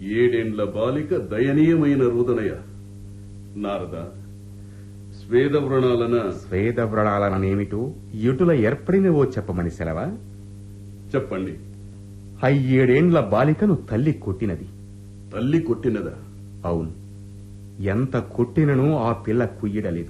ఏడేండ్ల బాలిక దయనీయమైన రుదనయ నారద స్వేద వ్రణాలన స్వేద వ్రణాలనేమిటో ఎటుల ఏర్పడినవో చెప్పమని సెలవా చెప్పండి అయ్యేడేండ్ల బాలికను తల్లి కొట్టినది తల్లి కొట్టినదా అవును ఎంత కొట్టినను ఆ పిల్ల కుయ్యడలేదు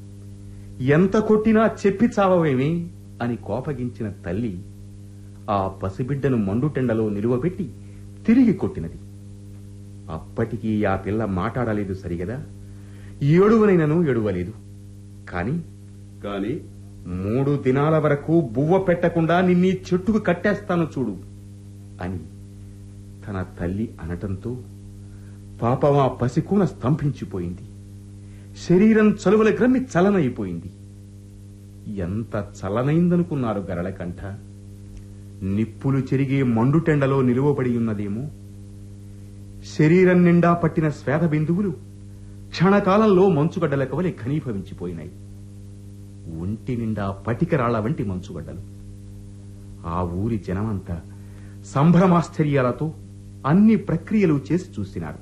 ఎంత కొట్టినా చెప్పి చావవేమి అని కోపగించిన తల్లి ఆ పసిబిడ్డను మండుటెండలో నిలువబెట్టి తిరిగి కొట్టినది అప్పటికీ ఆ పిల్ల మాట్లాడలేదు సరిగదా ఏడువనైనను ఎడువలేదు కాని కాని మూడు దినాల వరకు బువ్వ పెట్టకుండా నిన్నీ చెట్టుకు కట్టేస్తాను చూడు అని తన తల్లి అనటంతో పాపం ఆ పసికూన స్తంభించిపోయింది శరీరం చలువల గ్రమ్మి చలనైపోయింది ఎంత చలనైందనుకున్నారు గరళకంఠ నిప్పులు చెరిగే మండుటెండలో నిలువబడి ఉన్నదేమో శరీరం నిండా పట్టిన శ్వేత బిందువులు క్షణకాలంలో మంచుగడ్డల కవలి ఘనీభవించిపోయినాయి ఒంటి నిండా పటికరాళ్ల వంటి మంచుగడ్డలు ఆ ఊరి జనమంతా సంభ్రమాశ్చర్యాలతో అన్ని ప్రక్రియలు చేసి చూసినారు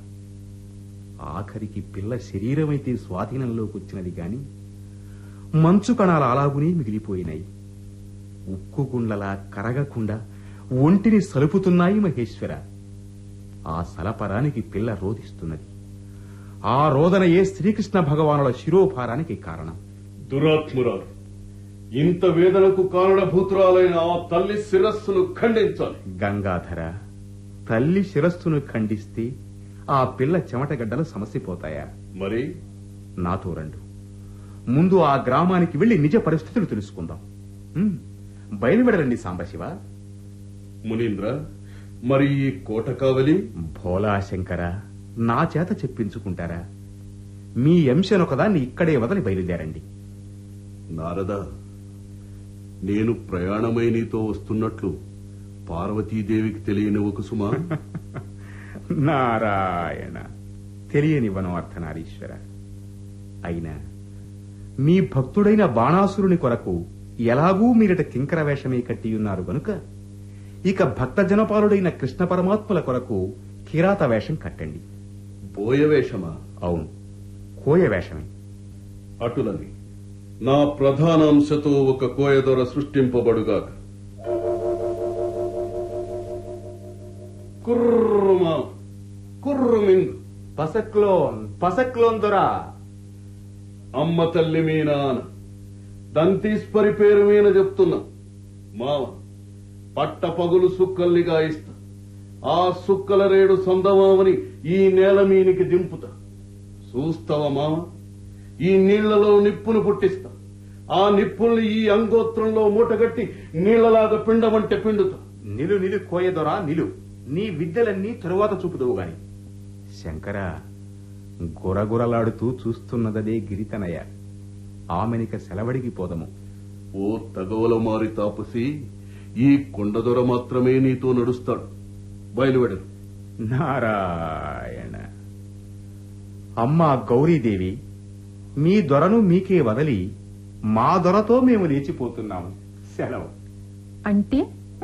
ఆఖరికి పిల్ల శరీరమైతే స్వాధీనంలోకి వచ్చినది గాని మంచు కణాలు అలాగునే మిగిలిపోయినాయి ఉక్కు గుండ్లలా కరగకుండా ఒంటిని సలుపుతున్నాయి మహేశ్వర ఆ సలపరానికి పిల్ల రోధిస్తున్నది ఆ రోదనయే శ్రీకృష్ణ భగవానుల శిరోభారానికి కారణం దురాత్మురాలు ఇంత వేదనకు కారణభూతురాలైన ఆ తల్లి శిరస్సును ఖండించాలి గంగాధర తల్లి శిరస్సును ఖండిస్తే ఆ పిల్ల చెమటగడ్డలు సమసిపోతాయా మరి నాతో రండు ముందు ఆ గ్రామానికి వెళ్లి నిజ పరిస్థితులు తెలుసుకుందాం ఉమ్, బయలువెడరండి సాంబశివ మునీంద్ర మరి ఈ కోట కావలి భోలా శంకర నా చేత చెప్పించుకుంటారా మీ అంశనొకదాన్ని ఇక్కడే వదిలి బయలుదేరండి నారద నేను ప్రయాణమై నీతో వస్తున్నట్లు పార్వతీదేవికి తెలియని ఒక సుమా నారాయణ తెలియనివ్వను అర్థనారీశ్వర అయినా మీ భక్తుడైన బాణాసురుని కొరకు ఎలాగూ మీరట కింకర వేషమే కట్టియున్నారు గనుక ఇక భక్త జనపాలుడైన కృష్ణ పరమాత్ముల కొరకు కిరాత వేషం కట్టండి బోయవేషమా అవును కోయ వేషమే అటులని నా ప్రధానాంశతో ఒక కోయదొర సృష్టింపబడుగాక కుర్రుమా కుర్రుమింగు పసక్లోన్ పసక్లోన్ దొరా అమ్మ తల్లి మీ నాన్న దంతీశ్వరి పేరు మీద చెప్తున్నా మావ పట్ట పగులు సుక్కల్ని గాయిస్తా ఆ సుక్కల రేడు సొందమామని ఈ నేల మీనికి దింపుతా చూస్తావా మామ ఈ నీళ్లలో నిప్పును పుట్టిస్తా ఆ నిప్పుల్ని ఈ అంగోత్రంలో మూటగట్టి నీళ్లలాగా పిండమంటే పిండుతా నిలు నిలు కోయదొరా నిలు నీ విద్యలన్నీ తరువాత చూపుదువు గాని శంకర గురగురలాడుతూ చూస్తున్నదదే గిరితనయ ఆమెనిక సెలవడికి పోదము ఓ తగవల మారి తాపసి ఈ కొండదొర మాత్రమే నీతో నడుస్తాడు బయలువెడరు నారాయణ అమ్మా గౌరీదేవి మీ దొరను మీకే వదలి మా దొరతో మేము లేచిపోతున్నాము సెలవు అంటే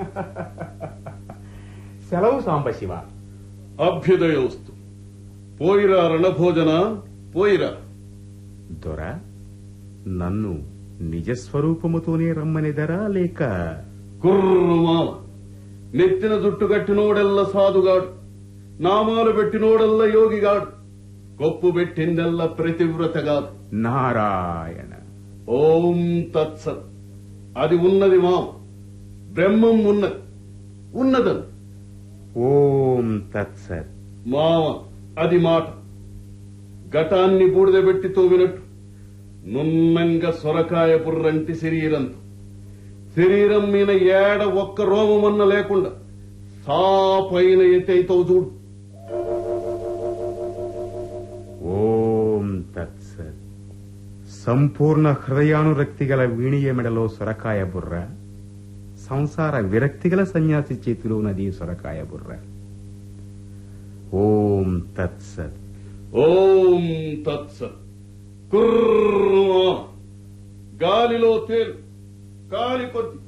సెలవు సాంబశివ అభ్యుదయోస్తు పోయిరా రణభోజన పోయిరా దొర నన్ను నిజస్వరూపముతోనే రమ్మనిదరా లేక కుర్రుమామ నెత్తిన జుట్టు కట్టినోడెల్ల సాధుగాడు నామాలు పెట్టినోడెల్ల యోగిగాడు కొప్పు పెట్టిందెల్ల ప్రతివ్రతగాడు నారాయణ ఓం తత్సత్ అది ఉన్నది మామ బ్రహ్మం ఉన్నది ఉన్నదని ఓం తత్సత్ మామ అది మాట ఘటాన్ని బూడిదబెట్టి తోవినట్టు నున్నంగా సొరకాయ బుర్రంటి శరీరంతో శరీరం మీద ఏడ ఒక్క రోమమన్న లేకుండా సాపైన ఎత్తైతావు చూడు ఓం తత్సత్ సంపూర్ణ హృదయానురక్తి గల వీణియమెడలో సొరకాయ బుర్ర సంసార విరక్తి గల సన్యాసి చేతిలో నది సొరకాయ బుర్ర ఓం తత్సత్ ఓం తత్సత్ కుర్రుమా గాలిలో తేలు కాలి కొద్ది